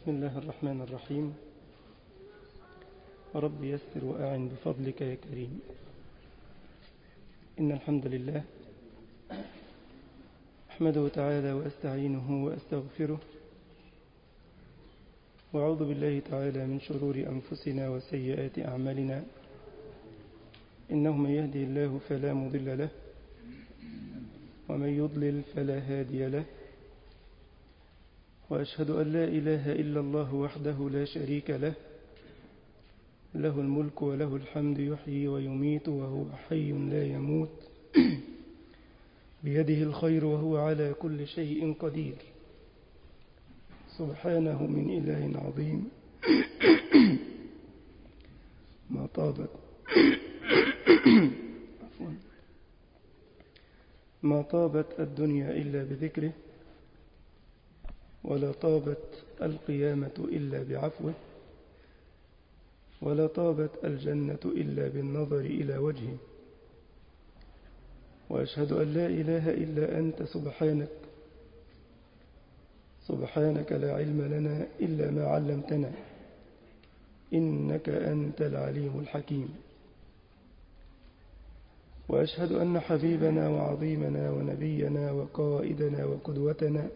بسم الله الرحمن الرحيم رب يسر وأعن بفضلك يا كريم إن الحمد لله أحمده تعالى وأستعينه وأستغفره وأعوذ بالله تعالى من شرور أنفسنا وسيئات أعمالنا إنه من يهدي الله فلا مضل له ومن يضلل فلا هادي له وأشهد أن لا إله إلا الله وحده لا شريك له له الملك وله الحمد يحيي ويميت وهو حي لا يموت بيده الخير وهو على كل شيء قدير سبحانه من إله عظيم ما طابت عفوا ما طابت الدنيا إلا بذكره ولا طابت القيامة إلا بعفوه ولا طابت الجنة إلا بالنظر إلى وجهه وأشهد أن لا إله إلا أنت سبحانك سبحانك لا علم لنا إلا ما علمتنا إنك أنت العليم الحكيم وأشهد أن حبيبنا وعظيمنا ونبينا وقائدنا وقدوتنا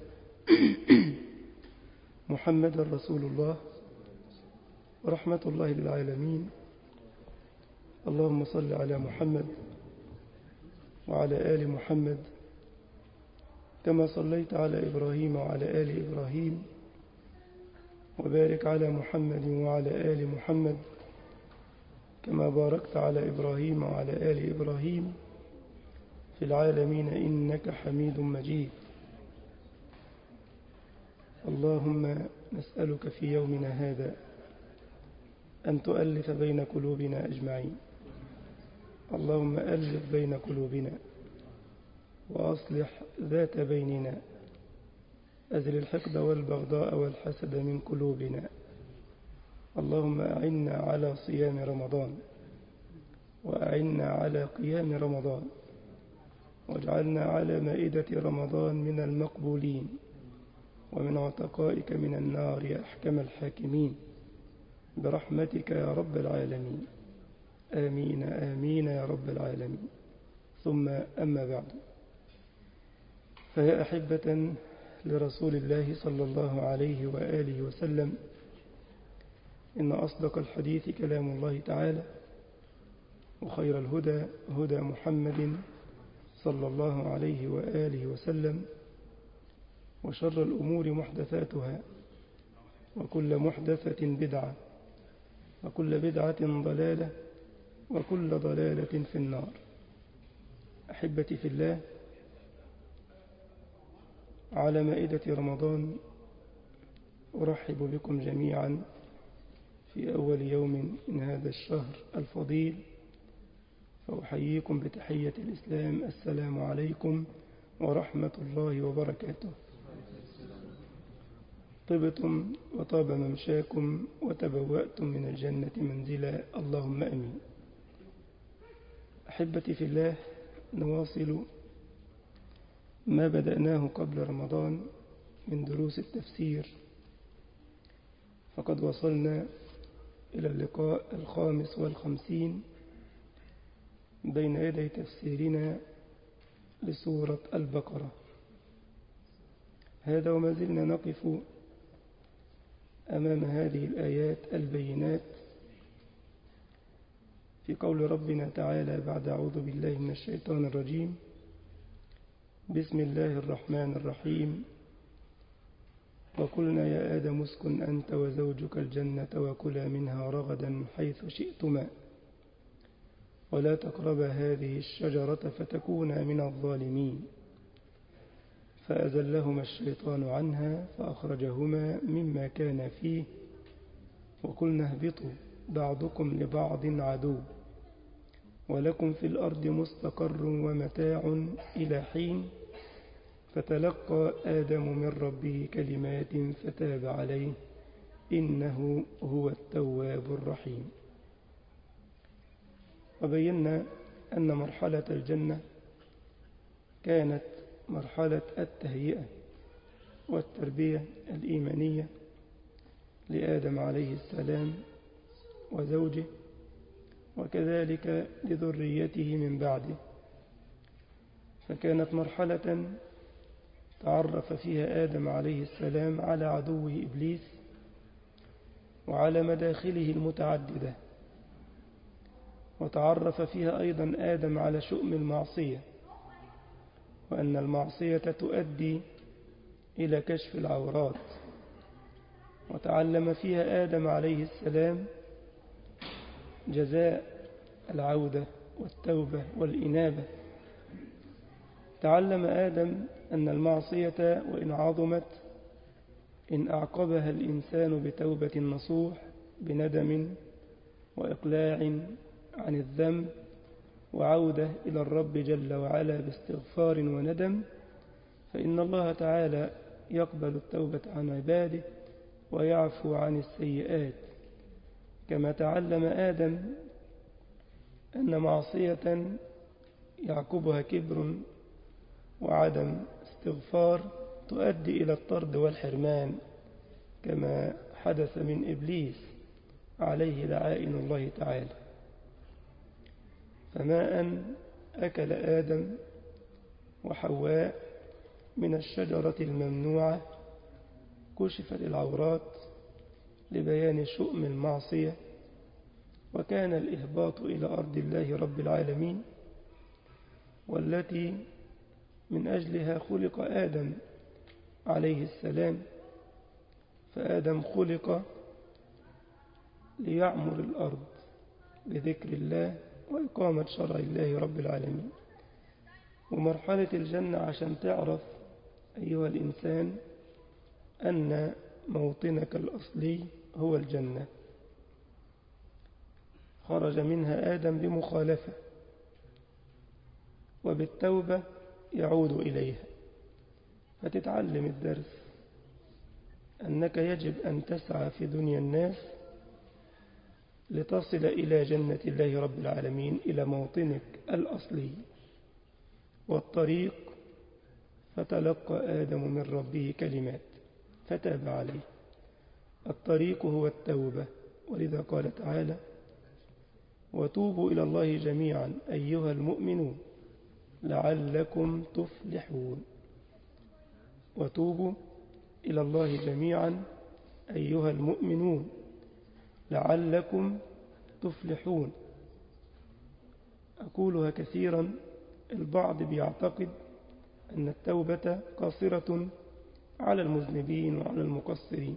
محمد رسول الله ورحمة الله للعالمين اللهم صل على محمد وعلى آل محمد كما صليت على إبراهيم وعلى آل إبراهيم وبارك على محمد وعلى آل محمد كما باركت على إبراهيم وعلى آل إبراهيم في العالمين إنك حميد مجيد اللهم نسألك في يومنا هذا أن تؤلف بين قلوبنا أجمعين اللهم ألف بين قلوبنا وأصلح ذات بيننا أزل الحقد والبغضاء والحسد من قلوبنا اللهم أعنا على صيام رمضان وأعنا على قيام رمضان واجعلنا على مائدة رمضان من المقبولين ومن عتقائك من النار يا أحكم الحاكمين برحمتك يا رب العالمين آمين آمين يا رب العالمين ثم أما بعد فيا أحبة لرسول الله صلى الله عليه وآله وسلم إن أصدق الحديث كلام الله تعالى وخير الهدى هدى محمد صلى الله عليه وآله وسلم وشر الأمور محدثاتها وكل محدثة بدعة وكل بدعة ضلالة وكل ضلالة في النار أحبتي في الله على مائدة رمضان أرحب بكم جميعا في أول يوم من هذا الشهر الفضيل فأحييكم بتحية الإسلام السلام عليكم ورحمة الله وبركاته طبتم وطاب ممشاكم وتبوأتم من الجنة منزلا اللهم أمين أحبتي في الله نواصل ما بدأناه قبل رمضان من دروس التفسير فقد وصلنا إلى اللقاء الخامس والخمسين بين يدي تفسيرنا لسورة البقرة هذا وما زلنا نقف أمام هذه الآيات البينات في قول ربنا تعالى بعد أعوذ بالله من الشيطان الرجيم بسم الله الرحمن الرحيم وقلنا يا آدم اسكن أنت وزوجك الجنة وكلا منها رغدا حيث شئتما ولا تقربا هذه الشجرة فتكونا من الظالمين فأزلهما الشيطان عنها فأخرجهما مما كان فيه وقلنا اهبطوا بعضكم لبعض عدو ولكم في الأرض مستقر ومتاع إلى حين فتلقى آدم من ربه كلمات فتاب عليه إنه هو التواب الرحيم وبينا أن مرحلة الجنة كانت مرحلة التهيئة والتربية الإيمانية لآدم عليه السلام وزوجه وكذلك لذريته من بعده فكانت مرحلة تعرف فيها آدم عليه السلام على عدوه إبليس وعلى مداخله المتعددة وتعرف فيها أيضا آدم على شؤم المعصية وأن المعصية تؤدي إلى كشف العورات وتعلم فيها آدم عليه السلام جزاء العودة والتوبة والإنابة تعلم آدم أن المعصية وإن عظمت إن أعقبها الإنسان بتوبة نصوح بندم وإقلاع عن الذنب وعودة إلى الرب جل وعلا باستغفار وندم فإن الله تعالى يقبل التوبة عن عباده ويعفو عن السيئات كما تعلم آدم أن معصية يعقبها كبر وعدم استغفار تؤدي إلى الطرد والحرمان كما حدث من إبليس عليه لعائن الله تعالى فما أن أكل آدم وحواء من الشجرة الممنوعة كشفت العورات لبيان شؤم المعصية وكان الإهباط إلى أرض الله رب العالمين والتي من أجلها خلق آدم عليه السلام فآدم خلق ليعمر الأرض بذكر الله وإقامة شرع الله رب العالمين ومرحلة الجنة عشان تعرف أيها الإنسان أن موطنك الأصلي هو الجنة خرج منها آدم بمخالفة وبالتوبة يعود إليها فتتعلم الدرس أنك يجب أن تسعى في دنيا الناس لتصل إلى جنة الله رب العالمين إلى موطنك الأصلي والطريق فتلقى آدم من ربه كلمات فتاب عليه الطريق هو التوبة ولذا قال تعالى وتوبوا إلى الله جميعا أيها المؤمنون لعلكم تفلحون وتوبوا إلى الله جميعا أيها المؤمنون لعلكم تفلحون أقولها كثيرا البعض بيعتقد أن التوبة قاصرة على المذنبين وعلى المقصرين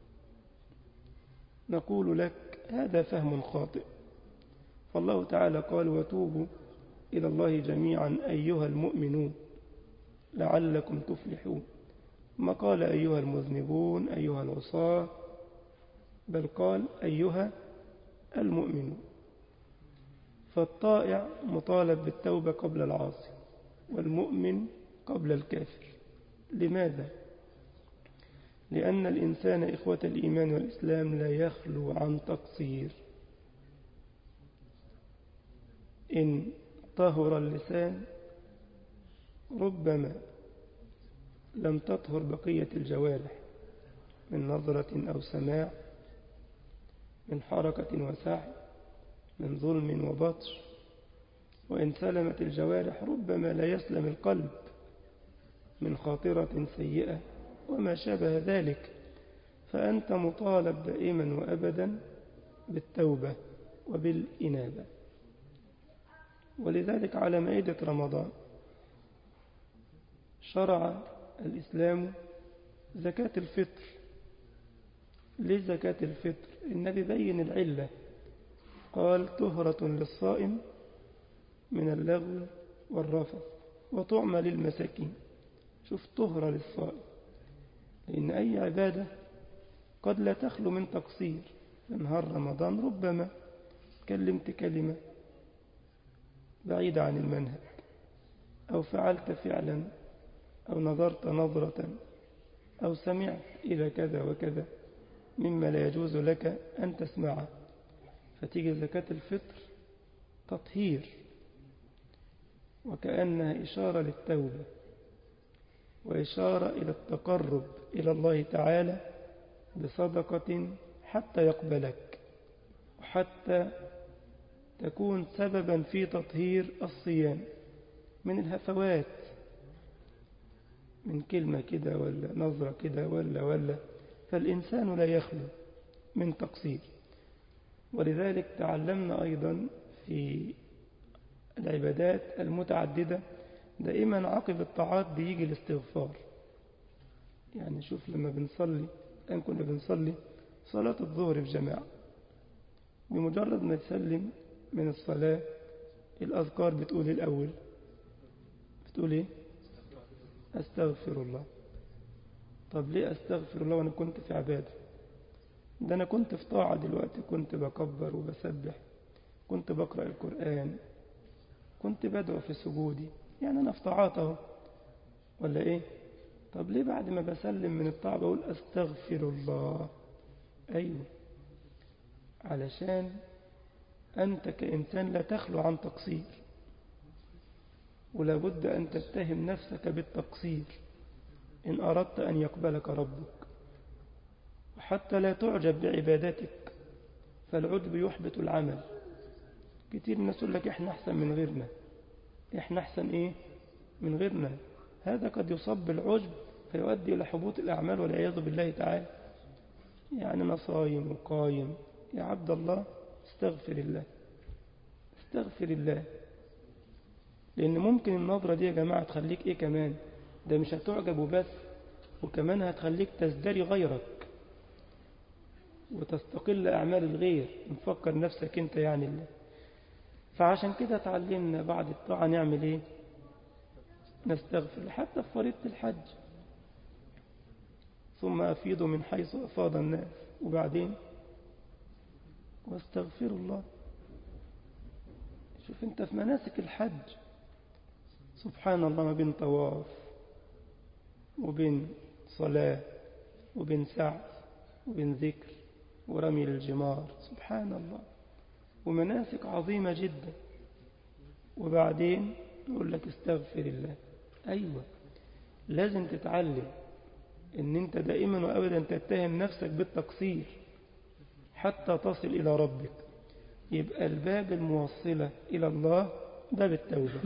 نقول لك هذا فهم خاطئ فالله تعالى قال وتوبوا إلى الله جميعا أيها المؤمنون لعلكم تفلحون ما قال أيها المذنبون أيها العصاة بل قال أيها المؤمنون فالطائع مطالب بالتوبة قبل العاصي والمؤمن قبل الكافر لماذا؟ لأن الإنسان إخوة الإيمان والإسلام لا يخلو عن تقصير إن طهر اللسان ربما لم تطهر بقية الجوارح من نظرة أو سماع من حركة وسعي من ظلم وبطش وإن سلمت الجوارح ربما لا يسلم القلب من خاطرة سيئة وما شابه ذلك فأنت مطالب دائما وأبدا بالتوبة وبالإنابة ولذلك على مائدة رمضان شرع الإسلام زكاة الفطر ليه زكاة الفطر النبي بين العلة قال طهرة للصائم من اللغو والرفث وطعمة للمساكين شوف طهرة للصائم لأن أي عبادة قد لا تخلو من تقصير في نهار رمضان ربما كلمت كلمة بعيدة عن المنهج أو فعلت فعلا أو نظرت نظرة أو سمعت إلى كذا وكذا مما لا يجوز لك أن تسمعه فتيجي زكاة الفطر تطهير وكأنها إشارة للتوبة وإشارة إلى التقرب إلى الله تعالى بصدقة حتى يقبلك وحتى تكون سببا في تطهير الصيام من الهفوات من كلمة كده ولا نظرة كده ولا ولا فالإنسان لا يخلو من تقصير ولذلك تعلمنا أيضا في العبادات المتعددة دائما عقب الطاعات بيجي الاستغفار يعني شوف لما بنصلي الآن كنا بنصلي صلاة الظهر في جماعة بمجرد ما تسلم من الصلاة الأذكار بتقول الأول بتقول إيه أستغفر الله طب ليه أستغفر الله وأنا كنت في عبادة ده أنا كنت في طاعة دلوقتي كنت بكبر وبسبح كنت بقرأ القرآن كنت بدعو في سجودي يعني أنا في طاعات أهو ولا إيه طب ليه بعد ما بسلم من الطاعة بقول أستغفر الله أيوه علشان أنت كإنسان لا تخلو عن تقصير ولا بد أن تتهم نفسك بالتقصير إن أردت أن يقبلك ربك وحتى لا تعجب بعبادتك فالعجب يحبط العمل كتير الناس يقول لك إحنا أحسن من غيرنا إحنا أحسن إيه من غيرنا هذا قد يصاب بالعجب فيؤدي إلى حبوط الأعمال والعياذ بالله تعالى يعني أنا صايم وقايم يا عبد الله استغفر الله استغفر الله لأن ممكن النظرة دي يا جماعة تخليك إيه كمان ده مش هتعجب وبس وكمان هتخليك تزدري غيرك وتستقل أعمال الغير نفكر نفسك أنت يعني الله فعشان كده تعلمنا بعد الطاعة نعمل إيه نستغفر حتى في فريضة الحج ثم أفيض من حيث أفاض الناس وبعدين واستغفر الله شوف انت في مناسك الحج سبحان الله ما بين طواف وبين صلاة وبين سعي وبين ذكر ورمي الجمار سبحان الله ومناسك عظيمة جدا وبعدين يقول لك استغفر الله أيوة لازم تتعلم ان انت دائما وابدا تتهم نفسك بالتقصير حتى تصل إلى ربك يبقى الباب الموصلة إلى الله باب التوبة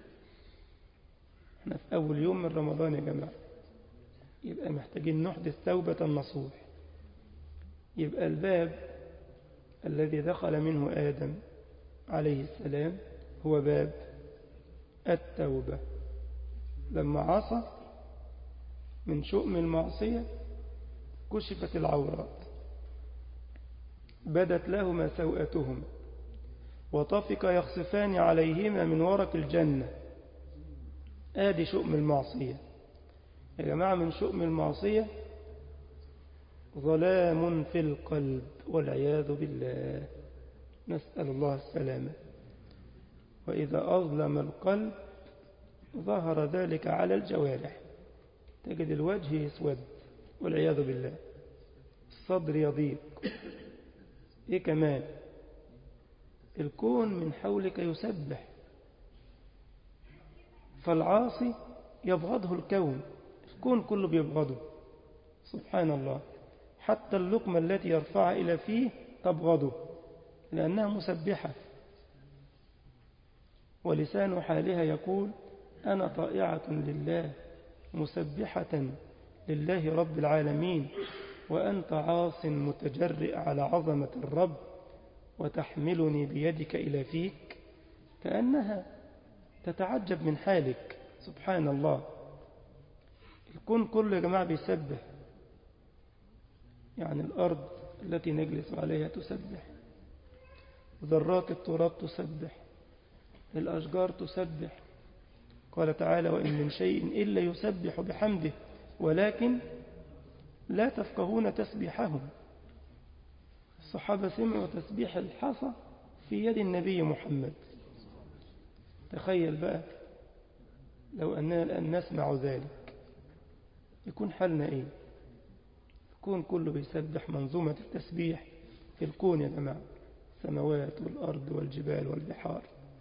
احنا في أول يوم من رمضان يا جماعة يبقى محتاجين نحدث توبة نصوح يبقى الباب الذي دخل منه آدم عليه السلام هو باب التوبة لما عصى من شؤم المعصية كشفت العورات بدت لهما سوءتهما وطفق يخصفان عليهما من ورق الجنة آدي شؤم المعصية يا جماعة من شؤم المعصية ظلام في القلب والعياذ بالله نسأل الله السلامة وإذا أظلم القلب ظهر ذلك على الجوارح تجد الوجه يسود والعياذ بالله الصدر يضيق إيه كمان الكون من حولك يسبح فالعاصي يبغضه الكون الكون كله بيبغضه سبحان الله حتى اللقمة التي يرفعها إلى فيه تبغضه لأنها مسبحة ولسان حالها يقول أنا طائعة لله مسبحة لله رب العالمين وأنت عاص متجرئ على عظمة الرب وتحملني بيدك إلى فيك كأنها تتعجب من حالك سبحان الله الكون كله يا جماعة بيسبح يعني الأرض التي نجلس عليها تسبح ذرات التراب تسبح الأشجار تسبح قال تعالى وإن من شيء إلا يسبح بحمده ولكن لا تفقهون تسبيحهم الصحابة سمعوا تسبيح الحصى في يد النبي محمد تخيل بقى لو أننا الآن نسمع ذلك يكون حالنا إيه الكون كله بيسبح منظومة التسبيح في الكون يا جماعة السماوات والأرض والجبال والبحار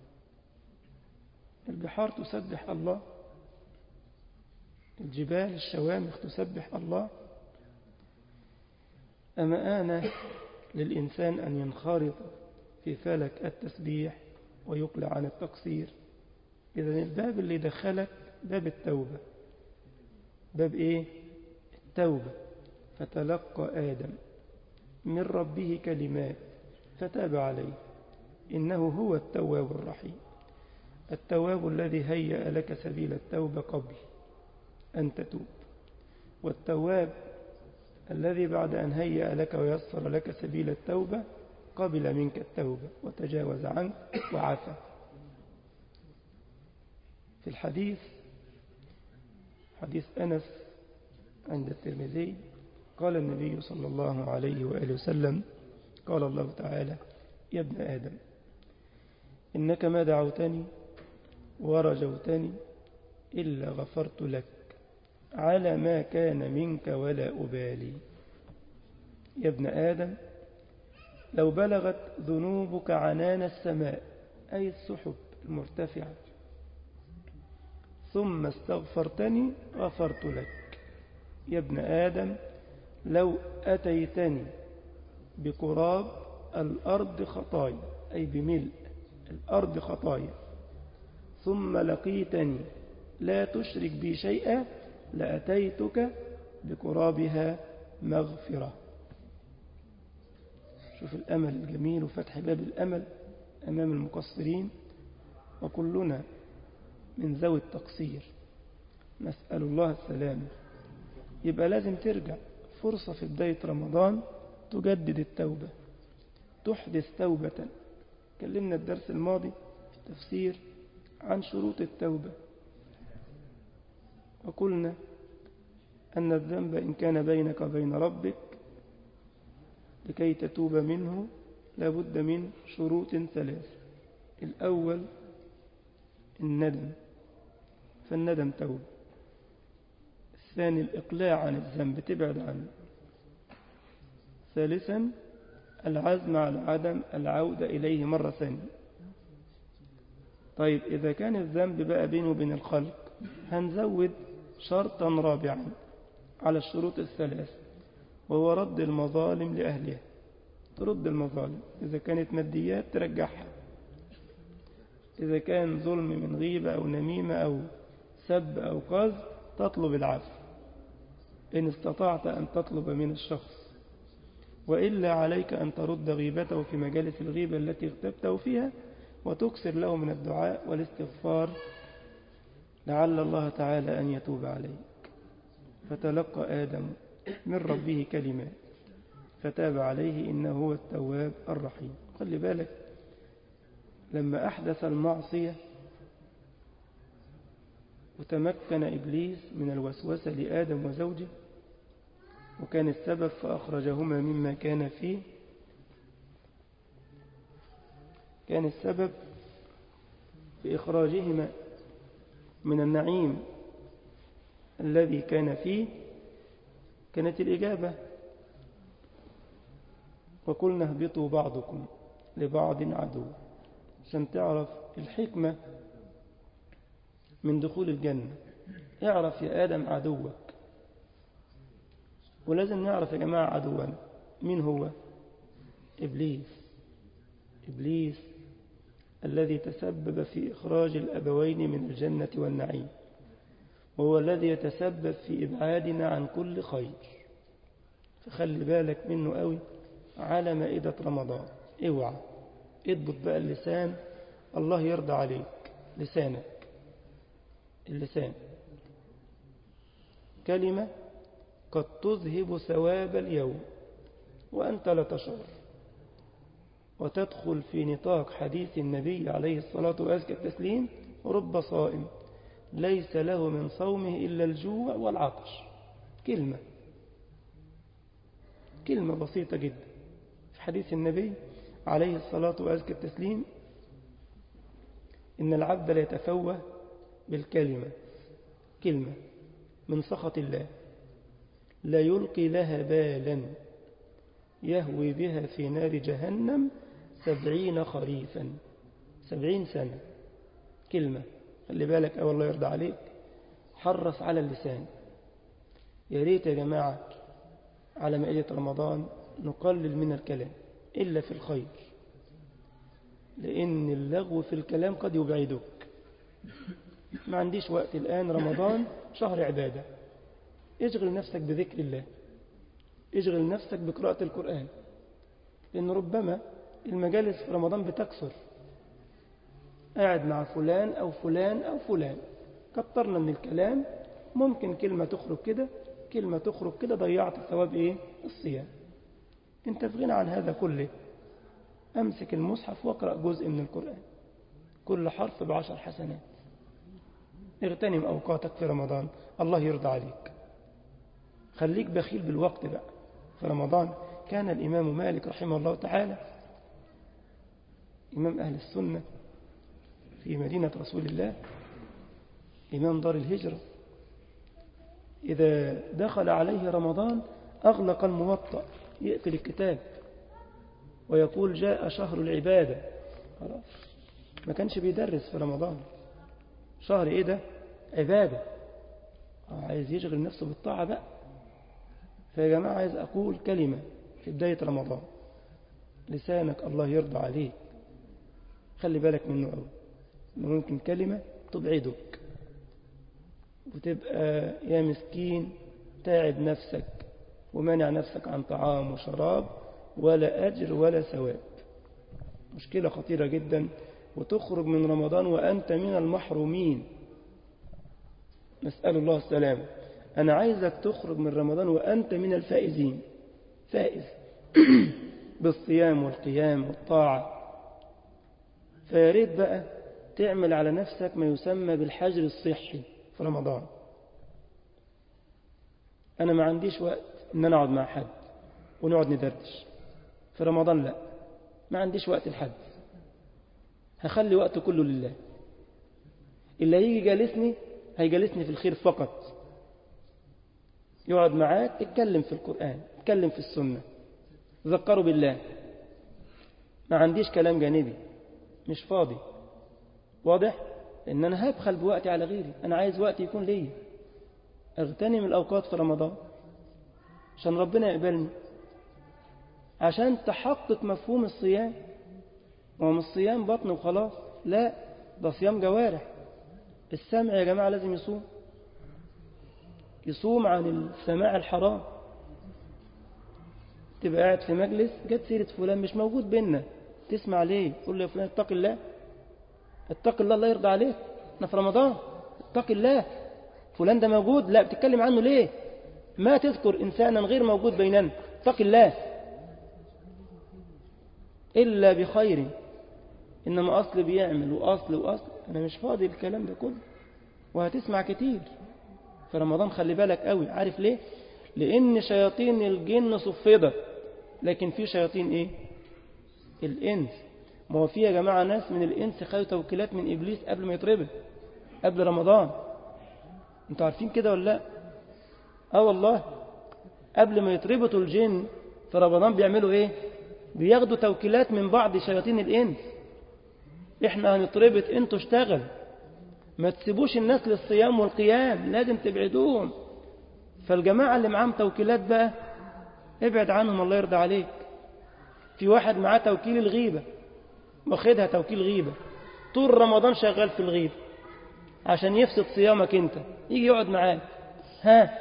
البحار تسبح الله الجبال الشوامخ تسبح الله أما آن للإنسان أن ينخرط في فلك التسبيح ويقلع عن التقصير إذا الباب اللي دخلك باب التوبة باب إيه؟ التوبة فتلقى آدم من ربه كلمات فتاب عليه إنه هو التواب الرحيم التواب الذي هيأ لك سبيل التوبة قبل أن تتوب والتواب الذي بعد أن هيأ لك ويسر لك سبيل التوبة قبل منك التوبة وتجاوز عنك وعفى في الحديث حديث أنس عند الترمذي قال النبي صلى الله عليه وآله وسلم قال الله تعالى يا ابن آدم إنك ما دعوتني ورجوتني إلا غفرت لك على ما كان منك ولا أبالي يا ابن آدم لو بلغت ذنوبك عنان السماء أي السحب المرتفعة ثم استغفرتني غفرت لك يا ابن آدم لو أتيتني بقراب الأرض خطايا أي بملء الأرض خطايا ثم لقيتني لا تشرك بي شيئا لأتيتك بقرابها مغفرة شوف الأمل الجميل وفتح باب الأمل أمام المقصرين وكلنا من ذوي التقصير نسأل الله السلامة يبقى لازم ترجع فرصة في بداية رمضان تجدد التوبة تحدث توبة كلمنا الدرس الماضي في التفسير عن شروط التوبة وقلنا أن الذنب إن كان بينك وبين ربك لكي تتوب منه لابد من شروط ثلاث الأول الندم فالندم توبة الثاني الإقلاع عن الذنب تبعد عنه ثالثا العزم على عدم العودة إليه مرة ثانية طيب إذا كان الذنب بقى بينه وبين الخلق هنزود شرطا رابعا على الشروط الثلاث وهو رد المظالم لأهلها ترد المظالم إذا كانت ماديات ترجعها إذا كان ظلم من غيبة أو نميمة أو سب أو قذف تطلب العفو إن استطعت أن تطلب من الشخص وإلا عليك أن ترد غيبته في مجالس الغيبة التي اغتبته فيها وتكسر له من الدعاء والاستغفار لعل الله تعالى أن يتوب عليك فتلقى آدم من ربه كلمات فتاب عليه إنه هو التواب الرحيم خلي بالك لما أحدث المعصية وتمكن إبليس من الوسوسة لآدم وزوجه وكان السبب فأخرجهما مما كان فيه كان السبب في إخراجهما من النعيم الذي كان فيه كانت الإجابة وقلنا اهبطوا بعضكم لبعض عدو عشان تعرف الحكمة من دخول الجنة اعرف يا آدم عدوك ولازم نعرف يا جماعة عدونا مين هو إبليس إبليس الذي تسبب في إخراج الأبوين من الجنة والنعيم وهو الذي يتسبب في إبعادنا عن كل خير فخلي بالك منه قوي على مائدة رمضان اوعى اضبط بقى اللسان الله يرضى عليك لسانك اللسان كلمة قد تذهب ثواب اليوم وأنت لا تشعر وتدخل في نطاق حديث النبي عليه الصلاة والسلام التسليم رب صائم ليس له من صومه إلا الجوع والعطش كلمة كلمة بسيطة جدا في حديث النبي عليه الصلاة والسلام التسليم إن العبد لا يتفوه بالكلمة كلمة من سخط الله لا يلقي لها بالا يهوي بها في نار جهنم سبعين خريفا سبعين سنة كلمة خلي بالك أو الله يرضى عليك حرص على اللسان يا ريت يا جماعة على مائدة رمضان نقلل من الكلام إلا في الخير لأن اللغو في الكلام قد يبعدك ما عنديش وقت الآن رمضان شهر عبادة اشغل نفسك بذكر الله اشغل نفسك بقراءة القرآن لأن ربما المجالس في رمضان بتكثر قاعد مع فلان أو فلان أو فلان كترنا من الكلام ممكن كلمة تخرج كده كلمة تخرج كده ضيعت ثواب إيه الصيام انت في غنى عن هذا كله أمسك المصحف واقرأ جزء من القرآن كل حرف بعشر حسنات اغتنم أوقاتك في رمضان الله يرضى عليك خليك بخيل بالوقت بقى في رمضان كان الإمام مالك رحمه الله تعالى إمام أهل السنة في مدينة رسول الله إمام دار الهجرة إذا دخل عليه رمضان أغلق الموطأ يقفل الكتاب ويقول جاء شهر العبادة خلاص ما كانش بيدرس في رمضان شهر إيه ده عبادة عايز يشغل نفسه بالطاعة بقى فيا جماعة عايز أقول كلمة في بداية رمضان لسانك الله يرضى عليك خلي بالك منه قوي ممكن كلمة تبعدك وتبقى يا مسكين تعب نفسك ومنع نفسك عن طعام وشراب ولا أجر ولا ثواب مشكلة خطيرة جدا وتخرج من رمضان وأنت من المحرومين نسأل الله السلام أنا عايزك تخرج من رمضان وأنت من الفائزين فائز بالصيام والقيام والطاعة فياريت بقى تعمل على نفسك ما يسمى بالحجر الصحي في رمضان أنا ما عنديش وقت إن أنا أقعد مع حد ونقعد ندردش في رمضان لا ما عنديش وقت لحد هخلي وقت كله لله اللي هيجي جالسني هيجالسني في الخير فقط يقعد معاك اتكلم في القرآن اتكلم في السنة ذكروا بالله ما عنديش كلام جانبي مش فاضي واضح ان انا هبخل بوقتي على غيري انا عايز وقتي يكون ليا اغتنم الاوقات في رمضان عشان ربنا يقبلني عشان تحقق مفهوم الصيام وهو مش صيام بطن وخلاص لا ده صيام جوارح السمع يا جماعة لازم يصوم يصوم عن السماع الحرام تبقى قاعد في مجلس جت سيرة فلان مش موجود بينا تسمع ليه تقول له يا فلان اتق الله اتق الله الله يرضى عليك احنا في رمضان اتق الله فلان ده موجود لا بتتكلم عنه ليه ما تذكر إنسانا غير موجود بيننا اتق الله إلا بخير إنما أصل بيعمل وأصل وأصل أنا مش فاضي الكلام ده كله وهتسمع كتير في رمضان خلي بالك قوي عارف ليه لأن شياطين الجن صفدت لكن في شياطين إيه الإنس ما هو في يا جماعة ناس من الإنس خدوا توكيلات من إبليس قبل ما يتربط قبل رمضان انتوا عارفين كده ولا لا اه والله قبل ما يتربطوا الجن في رمضان بيعملوا ايه بياخدوا توكيلات من بعض شياطين الإنس احنا هنتربط انتوا اشتغل ما تسيبوش الناس للصيام والقيام لازم تبعدوهم فالجماعة اللي معاهم توكيلات بقى ابعد عنهم الله يرضى عليك في واحد معاه توكيل الغيبة واخدها توكيل غيبة طول رمضان شغال في الغيبة عشان يفسد صيامك انت يجي يقعد معاك ها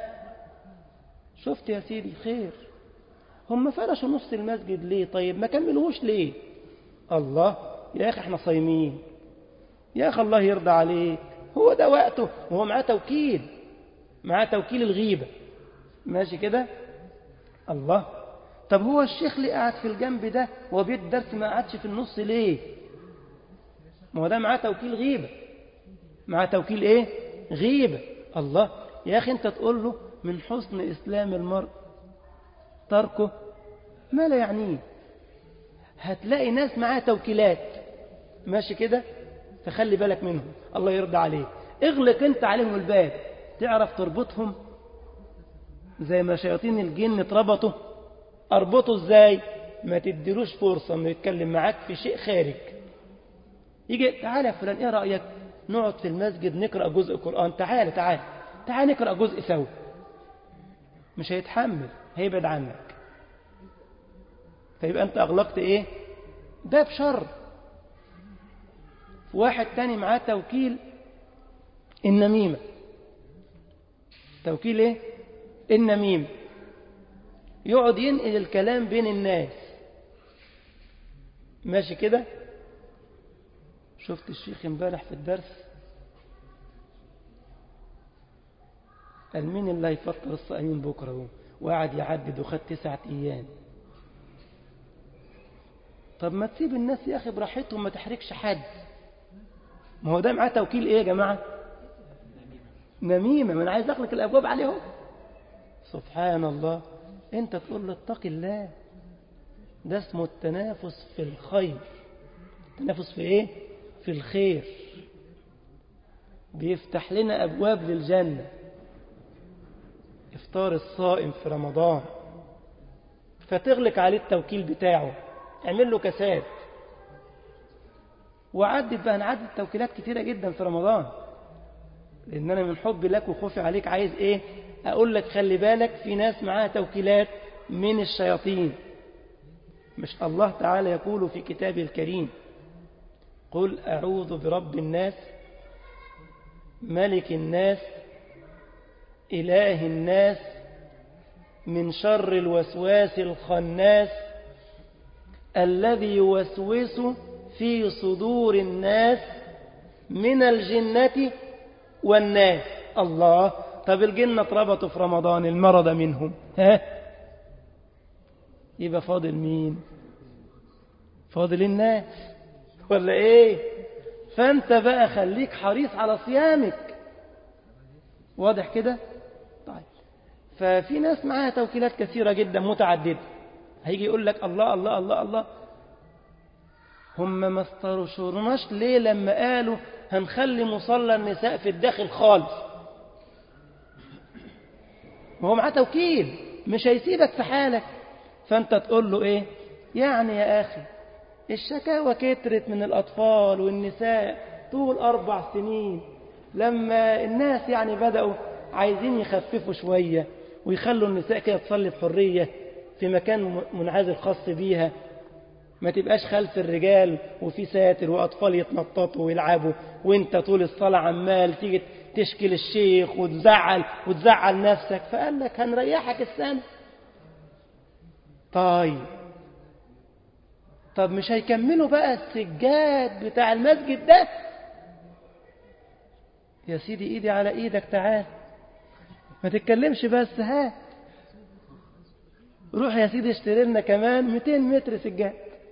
شفت يا سيدي خير هم فرشوا نص المسجد ليه طيب ما كملوش ليه الله يا أخي احنا صايمين يا أخي الله يرضى عليك هو ده وقته وهو معاه توكيل معاه توكيل الغيبة ماشي كده الله طب هو الشيخ اللي قاعد في الجنب ده وهو بيد درس ما قعدش في النص ليه ما هو ده معاه توكيل غيبة معاه توكيل ايه غيبة الله يا أخي أنت تقول له من حسن إسلام المرء تركه ما لا يعنيه هتلاقي ناس معاها توكيلات ماشي كده فخلي بالك منهم الله يرضى عليك اغلق انت عليهم الباب تعرف تربطهم زي ما شياطين الجن اتربطوا اربطه ازاي ما تديلوش فرصة انه يتكلم معاك في شيء خارج يجي تعالى يا فلان ايه رأيك نقعد في المسجد نقرأ جزء قرآن تعالى تعالى تعالى نقرأ جزء سوا مش هيتحمل هيبعد عنك فيبقى أنت أغلقت إيه باب شر واحد تاني معاه توكيل النميمة توكيل إيه النميمة يقعد ينقل الكلام بين الناس ماشي كده شفت الشيخ امبارح في الدرس قال مين اللي هيفطر الصائمين بكره وقعد يعدد وخد تسعة ايام طب ما تسيب الناس يا اخي براحتهم ما تحركش حد ما هو ده معاه توكيل ايه يا جماعه نميمه ما انا عايز اغلق الابواب عليهم سبحان الله انت تقول له اتق الله ده اسمه التنافس في الخير التنافس في ايه في الخير بيفتح لنا ابواب للجنه افطار الصائم في رمضان فتغلق عليه التوكيل بتاعه اعمل له كساد وعدت بقى نعدد توكيلات كتيرة جدا في رمضان لأن أنا من حبي لك وخوفي عليك عايز إيه أقول لك خلي بالك في ناس معاها توكيلات من الشياطين مش الله تعالى يقول في كتابه الكريم قل أعوذ برب الناس ملك الناس إله الناس من شر الوسواس الخناس الذي يوسوس في صدور الناس من الجنة والناس الله طب الجنة اتربطوا في رمضان المرض منهم ها يبقى فاضل مين فاضل الناس ولا ايه فانت بقى خليك حريص على صيامك واضح كده طيب ففي ناس معاها توكيلات كثيرة جدا متعددة هيجي يقول لك الله الله الله الله هم ما استرشرناش ليه لما قالوا هنخلي مصلى النساء في الداخل خالص وهو معاه توكيل مش هيسيبك في حالك فانت تقول له ايه يعني يا اخي الشكاوى كترت من الاطفال والنساء طول اربع سنين لما الناس يعني بدأوا عايزين يخففوا شوية ويخلوا النساء كده تصلي بحرية في مكان منعزل خاص بيها ما تبقاش خلف الرجال وفي ساتر وأطفال يتنططوا ويلعبوا وانت طول الصلاة عمال تيجي تشكي الشيخ وتزعل وتزعل نفسك فقال لك هنريحك السنة طيب طب مش هيكملوا بقى السجاد بتاع المسجد ده يا سيدي ايدي على ايدك تعال ما تتكلمش بس ها روح يا سيدي اشتري لنا كمان 200 متر سجاد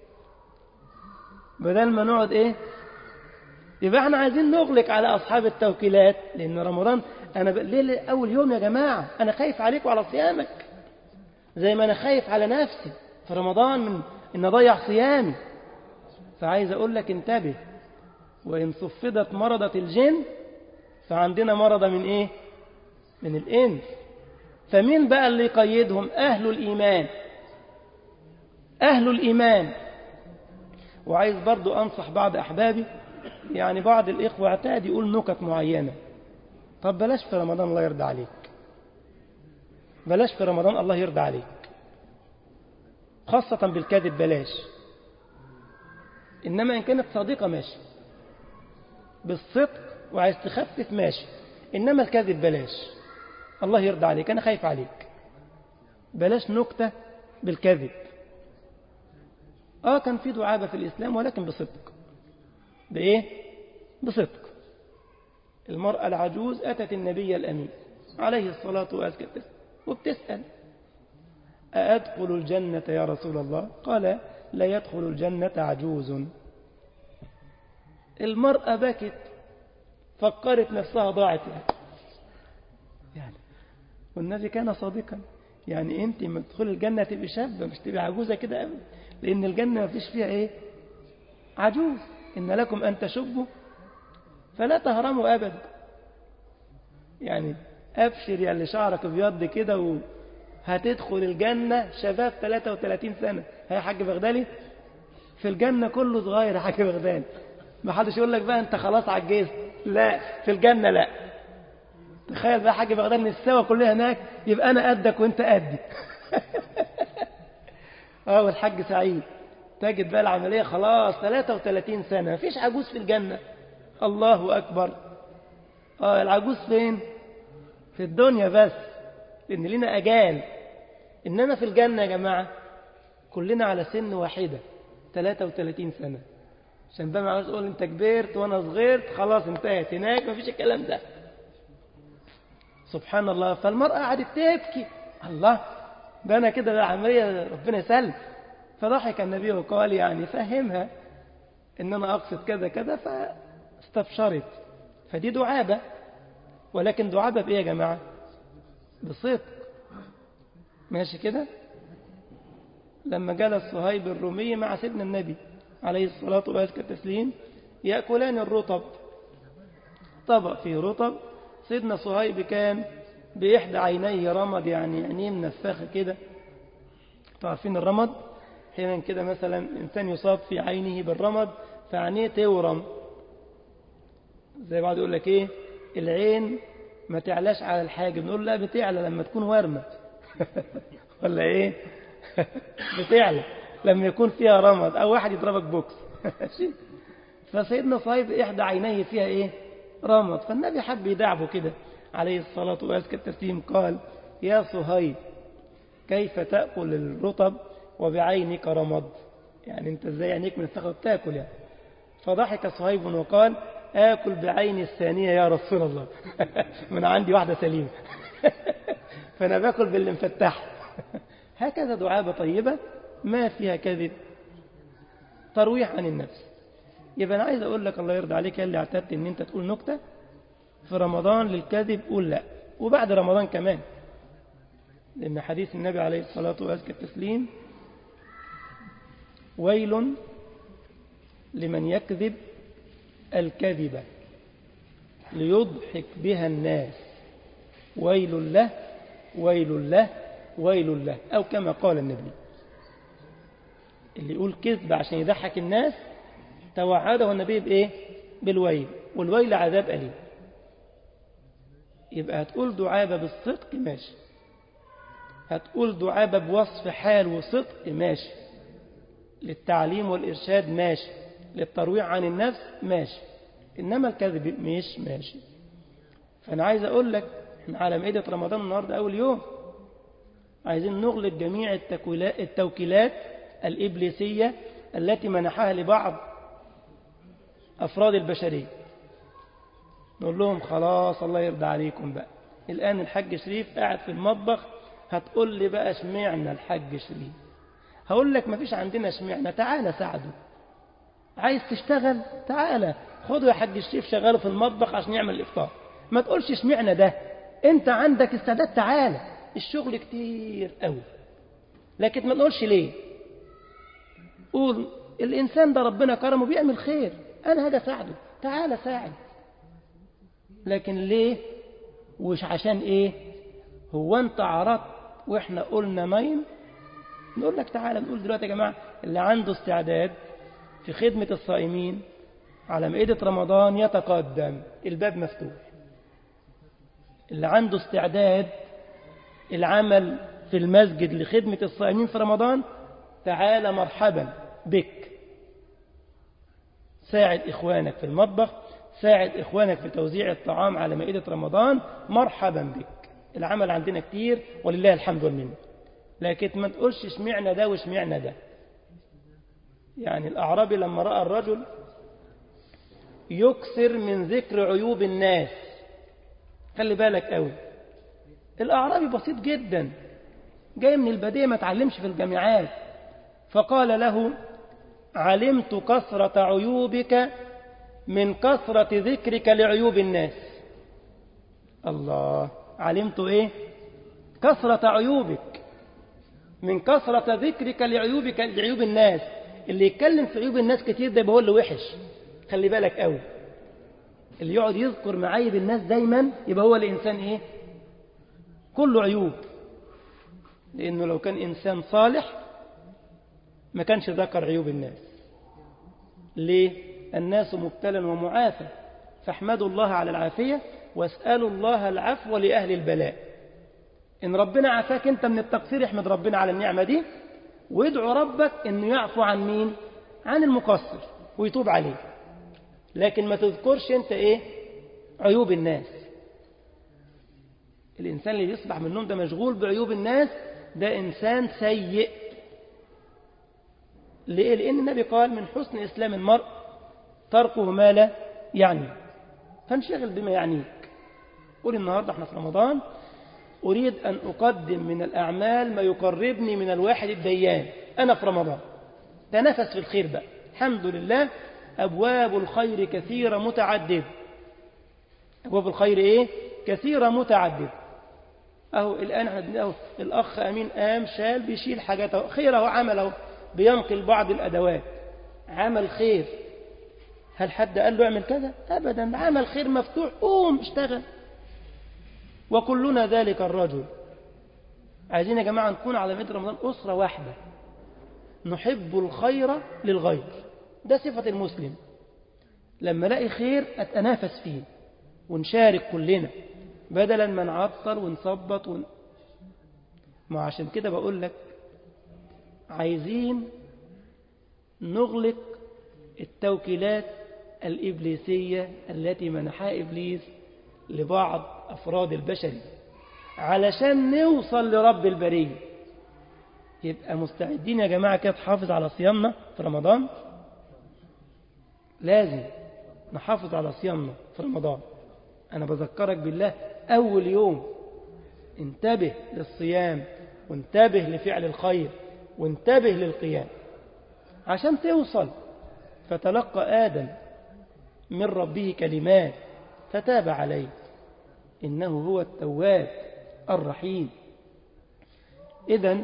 بدل ما نقعد ايه يبقى احنا عايزين نغلق على اصحاب التوكيلات لان رمضان انا ب... ليه اول يوم يا جماعه انا خايف عليك وعلى صيامك زي ما انا خايف على نفسي في رمضان من ان اضيع صيامي فعايز اقول لك انتبه وان صفدت مرضة الجن فعندنا مرضى من ايه من الانس فمين بقى اللي يقيدهم اهل الايمان اهل الايمان وعايز برضو انصح بعض احبابي يعني بعض الاخوه اعتاد يقول نكت معينه طب بلاش في رمضان الله يرضى عليك بلاش في رمضان الله يرضى عليك خاصة بالكذب بلاش إنما إن كانت صادقة ماشي بالصدق وعايز تخفف ماشي إنما الكذب بلاش الله يرضى عليك أنا خايف عليك بلاش نكتة بالكذب آه كان في دعابة في الإسلام ولكن بصدق بإيه؟ بصدق المرأة العجوز أتت النبي الأمين عليه الصلاة والسلام وبتسأل أأدخل الجنة يا رسول الله قال لا يدخل الجنة عجوز المرأة بكت فكرت نفسها ضاعت يعني. يعني والنبي كان صادقا يعني انت لما تدخل الجنة تبقي شابة مش تبقي عجوزة كده أبدا لأن الجنة ما فيش فيها ايه عجوز إن لكم أن تشبوا فلا تهرموا أبدا يعني أبشر يا اللي شعرك بيض كده وهتدخل الجنة شباب 33 سنة هي حاج بغدالي في الجنة كله صغير يا حاج بغدالي ما حدش يقول لك بقى انت خلاص عجزت لا في الجنة لا تخيل بقى حاج بغداد نسوا كلها هناك يبقى انا قدك وانت قدي اه والحاج سعيد تجد بقى العملية خلاص 33 سنة مفيش عجوز في الجنة الله أكبر اه العجوز فين في الدنيا بس لأن لنا أجال إنما في الجنة يا جماعة كلنا على سن واحدة 33 سنة عشان بقى ما عاوز أقول أنت كبرت وأنا صغرت خلاص انتهت هناك مفيش الكلام ده سبحان الله فالمرأة قعدت تبكي الله ده أنا كده بقى عملية ربنا يسلم فضحك النبي وقال يعني فهمها إن أنا أقصد كذا كذا فاستبشرت فدي دعابة ولكن دعابة بإيه يا جماعة بصدق ماشي كده لما جلس صهيب الرومي مع سيدنا النبي عليه الصلاة والتسليم يأكلان الرطب طبق فيه رطب سيدنا صهيب كان بإحدى عينيه رمد يعني عينيه منفخة كده تعرفين الرمد حينا كده مثلا إنسان يصاب في عينه بالرمد فعينيه تورم زي بعض يقول لك إيه العين ما تعلاش على الحاجب نقول لا بتعلى لما تكون ورمة ولا إيه بتعلى لما يكون فيها رمد أو واحد يضربك بوكس فسيدنا صهيب إحدى عينيه فيها إيه رمد فالنبي حب يدعبه كده عليه الصلاة وأزكى التسليم قال يا صهيب كيف تأكل الرطب وبعينك رمد يعني انت ازاي عينيك من الفخذ تاكل يعني فضحك صهيب وقال آكل بعيني الثانية يا رسول الله من عندي واحدة سليمة فأنا باكل باللي مفتح هكذا دعابة طيبة ما فيها كذب ترويح عن النفس يبقى أنا عايز أقول لك الله يرضى عليك اللي اعتدت أن أنت تقول نكتة في رمضان للكذب قول لا وبعد رمضان كمان لأن حديث النبي عليه الصلاة وأزكى التسليم ويل لمن يكذب الكذبة ليضحك بها الناس ويل له ويل له ويل له أو كما قال النبي اللي يقول كذب عشان يضحك الناس توعده النبي بإيه بالويل والويل عذاب أليم يبقى هتقول دعابة بالصدق ماشي هتقول دعابة بوصف حال وصدق ماشي للتعليم والإرشاد ماشي للترويع عن النفس ماشي إنما الكذب مش ماشي فأنا عايز أقول لك احنا على مائدة رمضان النهاردة أول يوم عايزين نغلق جميع التوكيلات الإبليسية التي منحها لبعض أفراد البشرية نقول لهم خلاص الله يرضى عليكم بقى الآن الحاج شريف قاعد في المطبخ هتقول لي بقى اشمعنا الحاج شريف هقول لك مفيش عندنا اشمعنا تعالى ساعده عايز تشتغل تعالى خده يا حاج الشريف شغاله في المطبخ عشان يعمل الإفطار ما تقولش اشمعنا ده انت عندك استعداد تعالى الشغل كتير قوي لكن ما تقولش ليه قول الإنسان ده ربنا كرمه بيعمل خير أنا هذا ساعده تعالى ساعد لكن ليه وش عشان ايه هو انت عرضت واحنا قلنا نايم نقول لك تعالى نقول دلوقتي يا جماعة اللي عنده استعداد في خدمة الصائمين على مائدة رمضان يتقدم الباب مفتوح اللي عنده استعداد العمل في المسجد لخدمة الصائمين في رمضان تعالى مرحبا بك ساعد إخوانك في المطبخ ساعد إخوانك في توزيع الطعام على مائدة رمضان مرحبا بك العمل عندنا كتير ولله الحمد والمنه لكن ما تقولش اشمعنا ده واشمعنا ده يعني الأعرابي لما رأى الرجل يكثر من ذكر عيوب الناس خلي بالك قوي الأعرابي بسيط جدا جاي من البدية ما تعلمش في الجامعات فقال له علمت كثرة عيوبك من كثرة ذكرك لعيوب الناس الله علمت ايه كثرة عيوبك من كثرة ذكرك لعيوبك لعيوب الناس اللي يتكلم في عيوب الناس كتير ده يبقى هو اللي وحش خلي بالك قوي اللي يقعد يذكر معايب الناس دايما يبقى هو الإنسان ايه كله عيوب لأنه لو كان إنسان صالح ما كانش ذكر عيوب الناس ليه الناس مبتلى ومعافى فاحمدوا الله على العافية واسألوا الله العفو لأهل البلاء إن ربنا عافاك أنت من التقصير احمد ربنا على النعمة دي وادعو ربك انه يعفو عن مين عن المقصر ويتوب عليه لكن ما تذكرش انت ايه عيوب الناس الانسان اللي يصبح من النوم ده مشغول بعيوب الناس ده انسان سيء ليه لان النبي قال من حسن اسلام المرء تركه ما لا يعني فانشغل بما يعنيك قول النهارده احنا في رمضان أريد أن أقدم من الأعمال ما يقربني من الواحد الديان أنا في رمضان تنفس في الخير بقى الحمد لله أبواب الخير كثيرة متعددة أبواب الخير إيه؟ كثيرة متعددة أهو الآن احنا أهو الأخ أمين قام شال بيشيل حاجات خير أهو عمل أهو بينقل بعض الأدوات عمل خير هل حد قال له اعمل كذا أبدا عمل خير مفتوح قوم اشتغل وكلنا ذلك الرجل عايزين يا جماعة نكون على مدى رمضان أسرة واحدة نحب الخير للغير ده صفة المسلم لما الاقي خير أتنافس فيه ونشارك كلنا بدلا ما نعطل ونثبط ون... ما عشان كده بقول لك عايزين نغلق التوكيلات الإبليسية التي منحها إبليس لبعض أفراد البشر علشان نوصل لرب البرية يبقى مستعدين يا جماعة كده تحافظ على صيامنا في رمضان لازم نحافظ على صيامنا في رمضان أنا بذكرك بالله أول يوم انتبه للصيام وانتبه لفعل الخير وانتبه للقيام عشان توصل فتلقى آدم من ربه كلمات فتاب عليه إنه هو التواب الرحيم إذا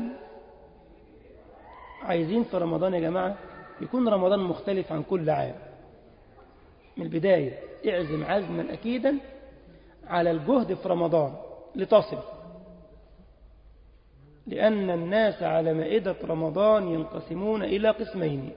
عايزين في رمضان يا جماعة يكون رمضان مختلف عن كل عام من البداية اعزم عزما أكيدا على الجهد في رمضان لتصل لأن الناس على مائدة رمضان ينقسمون إلى قسمين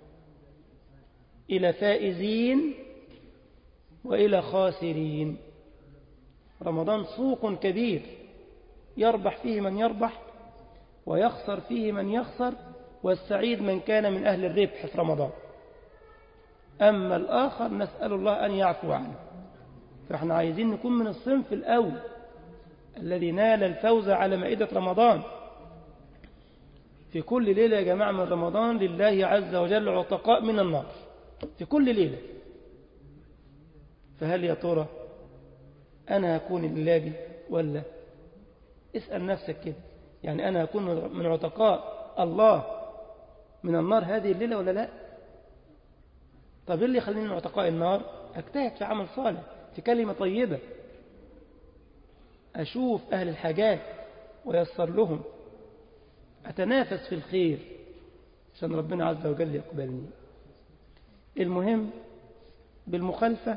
إلى فائزين وإلى خاسرين رمضان سوق كبير يربح فيه من يربح ويخسر فيه من يخسر والسعيد من كان من أهل الربح في رمضان أما الآخر نسأل الله أن يعفو عنه فإحنا عايزين نكون من الصنف الأول الذي نال الفوز على مائدة رمضان في كل ليلة يا جماعة من رمضان لله عز وجل عتقاء من النار في كل ليلة فهل يا ترى أنا أكون لله ولا اسأل نفسك كده يعني أنا أكون من عتقاء الله من النار هذه الليلة ولا لا طب إيه اللي يخليني من عتقاء النار أجتهد في عمل صالح في كلمة طيبة أشوف أهل الحاجات ويسر لهم أتنافس في الخير عشان ربنا عز وجل يقبلني المهم بالمخالفة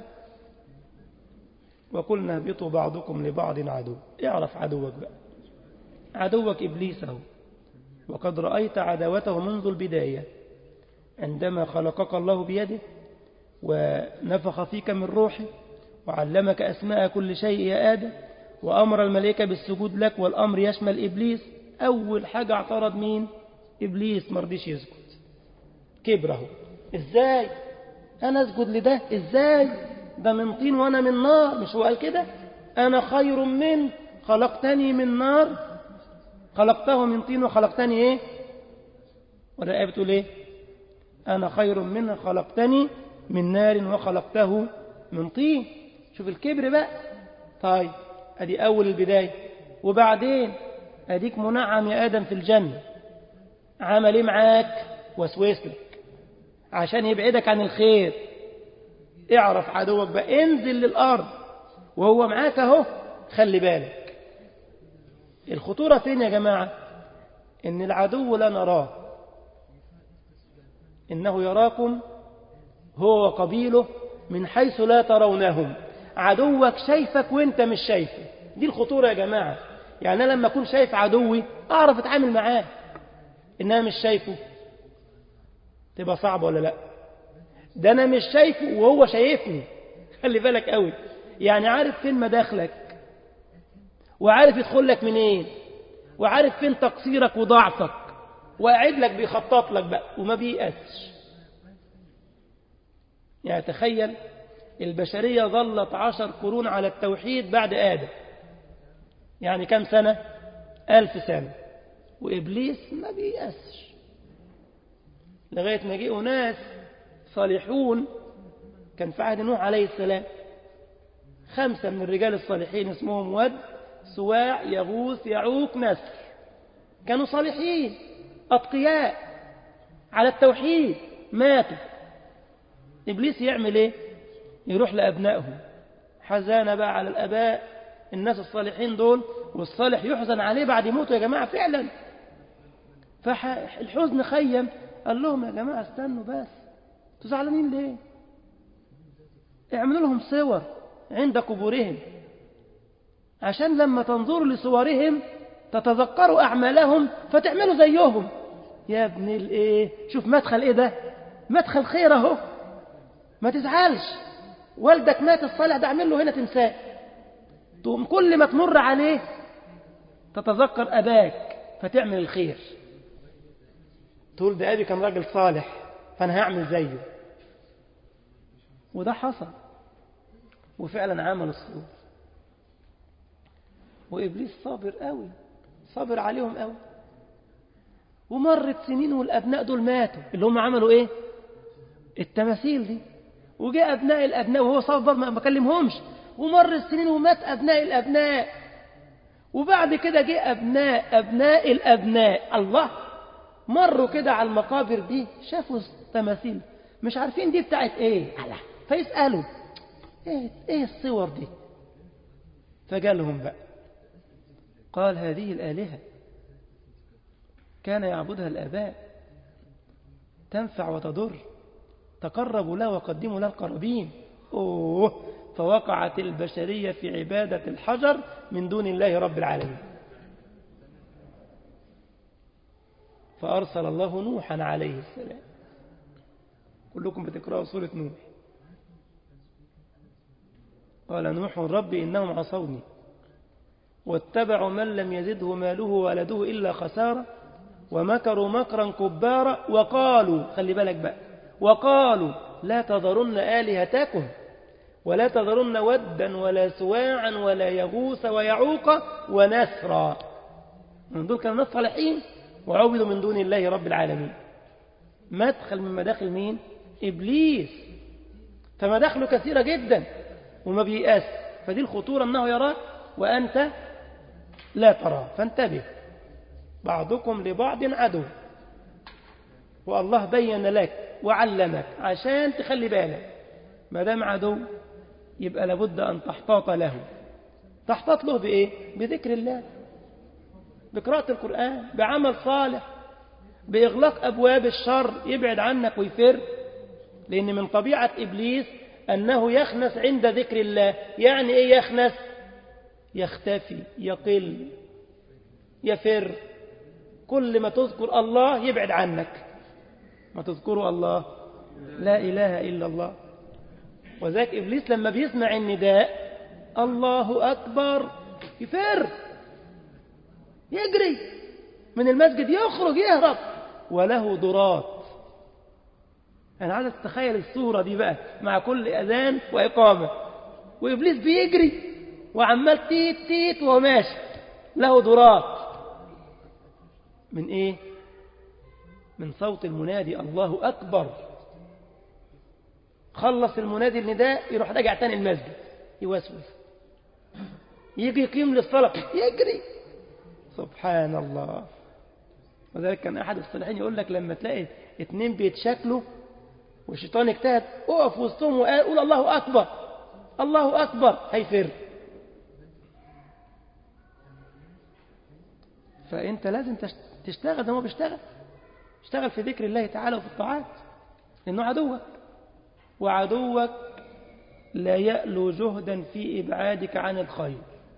وقلنا اهبطوا بعضكم لبعض عدو اعرف عدوك بقى عدوك إبليس هو وقد رأيت عداوته منذ البداية عندما خلقك الله بيده ونفخ فيك من روحه وعلمك أسماء كل شيء يا آدم وأمر الملائكة بالسجود لك والأمر يشمل إبليس أول حاجة اعترض مين إبليس مرضيش يسجد كبره إزاي أنا أسجد لده إزاي ده من طين وأنا من نار مش هو قال كده أنا خير من خلقتني من نار خلقته من طين وخلقتني إيه ولا الآية بتقول إيه أنا خير منه خلقتني من نار وخلقته من طين شوف الكبر بقى طيب أدي أول البداية وبعدين أديك منعم يا آدم في الجنة عمل إيه معاك وسوس لك عشان يبعدك عن الخير اعرف عدوك بقى انزل للأرض وهو معاك اهو خلي بالك الخطورة فين يا جماعة إن العدو لا نراه إنه يراكم هو وقبيله من حيث لا ترونهم عدوك شايفك وانت مش شايفه دي الخطورة يا جماعة يعني أنا لما أكون شايف عدوي أعرف أتعامل معاه إنها مش شايفه تبقى صعبة ولا لا ده أنا مش شايفه وهو شايفني خلي بالك قوي يعني عارف فين مداخلك وعارف يدخل لك منين وعارف فين تقصيرك وضعفك وقاعد لك بيخطط لك بقى وما بيأسش يعني تخيل البشرية ظلت عشر قرون على التوحيد بعد آدم يعني كم سنة ألف سنة وإبليس ما بيأسش لغاية ما جئوا ناس صالحون كان في عهد نوح عليه السلام خمسة من الرجال الصالحين اسمهم ود سواع يغوث يعوق نسر كانوا صالحين أتقياء على التوحيد ماتوا إبليس يعمل إيه يروح لأبنائهم حزانة بقى على الأباء الناس الصالحين دول والصالح يحزن عليه بعد موته يا جماعة فعلا فالحزن خيم قال لهم يا جماعة استنوا بس انتوا زعلانين ليه اعملوا لهم صور عند قبورهم عشان لما تنظروا لصورهم تتذكروا أعمالهم فتعملوا زيهم يا ابن الايه شوف مدخل ايه ده مدخل خير اهو ما تزعلش والدك مات الصالح ده اعمل له هنا تمثال تقوم كل ما تمر عليه تتذكر أباك فتعمل الخير تقول ده أبي كان راجل صالح فأنا هعمل زيه وده حصل وفعلا عمل الصور وإبليس صابر قوي صابر عليهم قوي ومرت سنين والأبناء دول ماتوا اللي هم عملوا إيه التماثيل دي وجاء أبناء الأبناء وهو صابر ما كلمهمش ومر السنين ومات أبناء الأبناء وبعد كده جه أبناء أبناء الأبناء الله مروا كده على المقابر دي شافوا تماثيل مش عارفين دي بتاعت ايه الله فيسألوا ايه, ايه الصور دي فجالهم بقى قال هذه الآلهة كان يعبدها الآباء تنفع وتضر تقربوا له وقدموا له القربين أوه فوقعت البشرية في عبادة الحجر من دون الله رب العالمين فأرسل الله نوحا عليه السلام كلكم بتقرأوا سورة نوح قال نوح رب إنهم عصوني واتبعوا من لم يزده ماله ولده إلا خسارة ومكروا مكرا كبارا وقالوا خلي بالك بقى وقالوا لا تذرن آلهتكم ولا تذرن ودا ولا سواعا ولا يغوث ويعوق ونسرا من دول كانوا ناس صالحين وعبدوا من دون الله رب العالمين مدخل من مداخل مين إبليس فمداخله كثيرة جدا وما بيأس فدي الخطورة أنه يراك وأنت لا تراه فانتبه بعضكم لبعض عدو والله بين لك وعلمك عشان تخلي بالك ما دام عدو يبقى لابد أن تحتاط له تحتاط له بإيه؟ بذكر الله بقراءة القرآن بعمل صالح بإغلاق أبواب الشر يبعد عنك ويفر لأن من طبيعة إبليس أنه يخنس عند ذكر الله يعني إيه يخنس يختفي يقل يفر كل ما تذكر الله يبعد عنك ما تذكروا الله لا إله إلا الله وذاك إبليس لما بيسمع النداء الله أكبر يفر يجري من المسجد يخرج يهرب وله ضرات أنا عايز أتخيل الصورة دي بقى مع كل أذان وإقامة وإبليس بيجري وعمال تيت تيت وهو ماشي له ضرات من إيه؟ من صوت المنادي الله أكبر خلص المنادي النداء يروح راجع تاني المسجد يوسوس يجي يقيم للصلاة يجري سبحان الله وذلك كان أحد الصالحين يقول لك لما تلاقي اتنين بيتشكلوا والشيطان اجتهد اقف وسطهم وقول الله أكبر الله أكبر هيفر فأنت لازم تشتغل زي ما هو بيشتغل اشتغل في ذكر الله تعالى وفي الطاعات لأنه عدوك وعدوك لا يألو جهدا في إبعادك عن الخير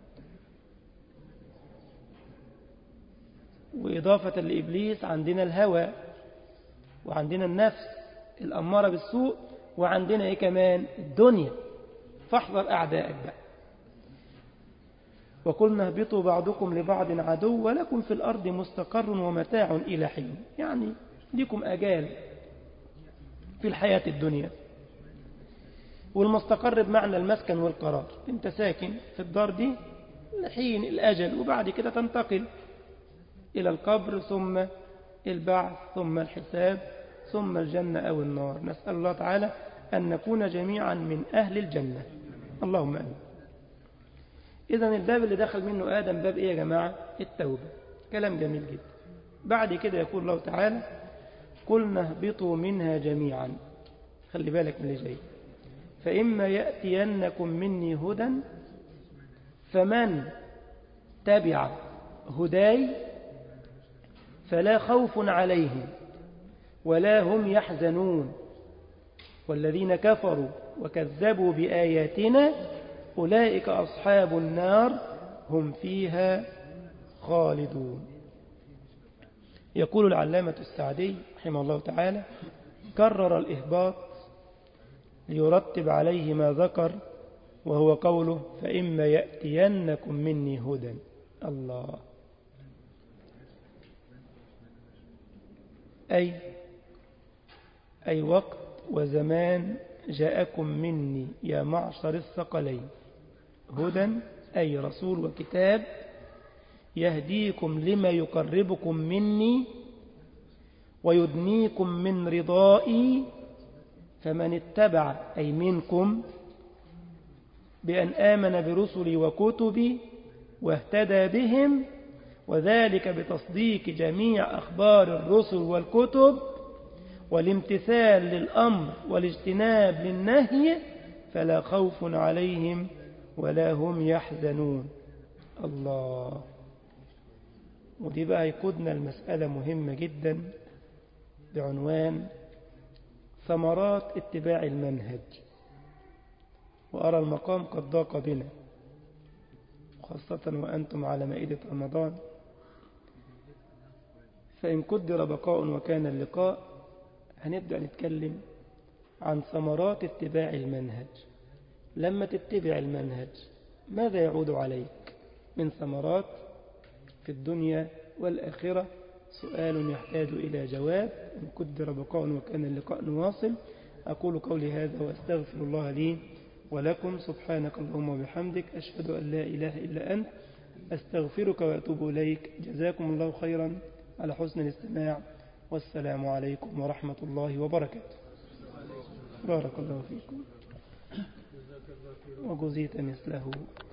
وإضافة لإبليس عندنا الهوى وعندنا النفس الأمارة بالسوء وعندنا إيه كمان الدنيا فاحذر أعدائك بقى وقلنا اهبطوا بعضكم لبعض عدو ولكم في الأرض مستقر ومتاع إلى حين يعني لكم أجال في الحياة الدنيا والمستقر بمعنى المسكن والقرار انت ساكن في الدار دي لحين الأجل وبعد كده تنتقل إلى القبر ثم البعث ثم الحساب ثم الجنة أو النار نسأل الله تعالى أن نكون جميعا من أهل الجنة اللهم أمين إذا الباب اللي دخل منه آدم باب إيه يا جماعة التوبة كلام جميل جدا بعد كده يقول الله تعالى قلنا اهبطوا منها جميعا خلي بالك من اللي جاي فإما يأتينكم مني هدى فمن تبع هداي فلا خوف عليهم ولا هم يحزنون والذين كفروا وكذبوا بآياتنا أولئك أصحاب النار هم فيها خالدون يقول العلامة السعدي رحمه الله تعالى كرر الإهباط ليرتب عليه ما ذكر وهو قوله فإما يأتينكم مني هدى الله أي أي وقت وزمان جاءكم مني يا معشر الثقلين هدى أي رسول وكتاب يهديكم لما يقربكم مني ويدنيكم من رضائي فمن اتبع أي منكم بأن آمن برسلي وكتبي واهتدى بهم وذلك بتصديق جميع أخبار الرسل والكتب والامتثال للأمر والاجتناب للنهي فلا خوف عليهم ولا هم يحزنون الله ودي بقى يقودنا المسألة مهمة جدا بعنوان ثمرات اتباع المنهج وأرى المقام قد ضاق بنا خاصة وأنتم على مائدة رمضان فإن قدر بقاء وكان اللقاء هنبدأ نتكلم عن ثمرات اتباع المنهج لما تتبع المنهج ماذا يعود عليك من ثمرات في الدنيا والآخرة سؤال يحتاج إلى جواب إن قدر بقاء وكان اللقاء نواصل أقول قولي هذا وأستغفر الله لي ولكم سبحانك اللهم وبحمدك أشهد أن لا إله إلا أنت أستغفرك وأتوب إليك جزاكم الله خيرا على حسن الاستماع والسلام عليكم ورحمة الله وبركاته بارك الله فيكم وجزيت مثله